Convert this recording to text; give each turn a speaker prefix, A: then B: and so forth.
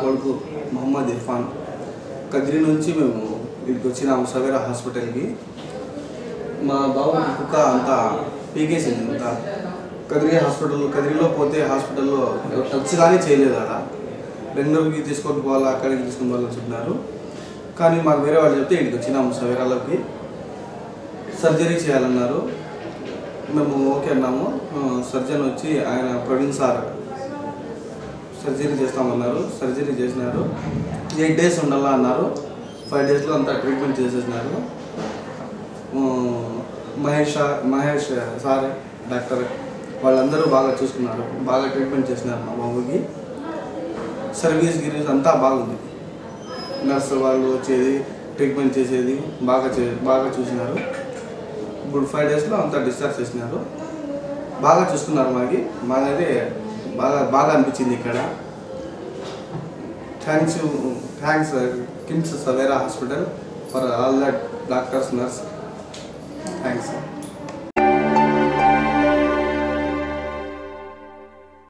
A: కొడుకు మొహమ్మద్ ఇర్ఫాన్ కద్రి నుంచి మేము ఇక్కడికి వచ్చినాము సవేరా హాస్పిటల్కి మా బావ కుక్క అంతా పీకేసింది అంతా కదిరి హాస్పిటల్ కదిరిలో పోతే హాస్పిటల్లో టచ్ కానీ చేయలేదు అక్కడ బెంగళూరుకి తీసుకొని పోవాలా అక్కడికి తీసుకొని పోవాలని చెప్పినారు కానీ మాకు వేరే వాళ్ళు చెప్తే ఇక్కడికి వచ్చినాము సవేరాలోకి సర్జరీ చేయాలన్నారు మేము ఓకే అన్నాము ఆ, సర్జన్ వచ్చి ఆయన ప్రవీణ్ సార్ సర్జరీ చేస్తామన్నారు సర్జరీ చేసినారు ఎయిట్ డేస్ ఉండాలా అన్నారు ఫైవ్ డేస్లో అంతా ట్రీట్మెంట్ చేసేసినారు ఆ, Mahesh sir- Mahesh sir doctor వాళ్ళందరూ బాగా చూసుకున్నారు బాగా ట్రీట్మెంట్ చేసినారు మా బాబుకి సర్వీస్ గిరీస్ అంతా బాగుంది నర్సు వాళ్ళు వచ్చేది ట్రీట్మెంట్ చేసేది బాగా చే బాగా చూసినారు ఇప్పుడు ఫైవ్ డేస్లో అంతా డిశ్చార్జ్ చేసినారు బాగా చూసుకున్నారు మాకి మాకైతే బాగా బాగా అనిపించింది ఇక్కడ thanks thanks KIMS Savera hospital for all that doctors nurse thanks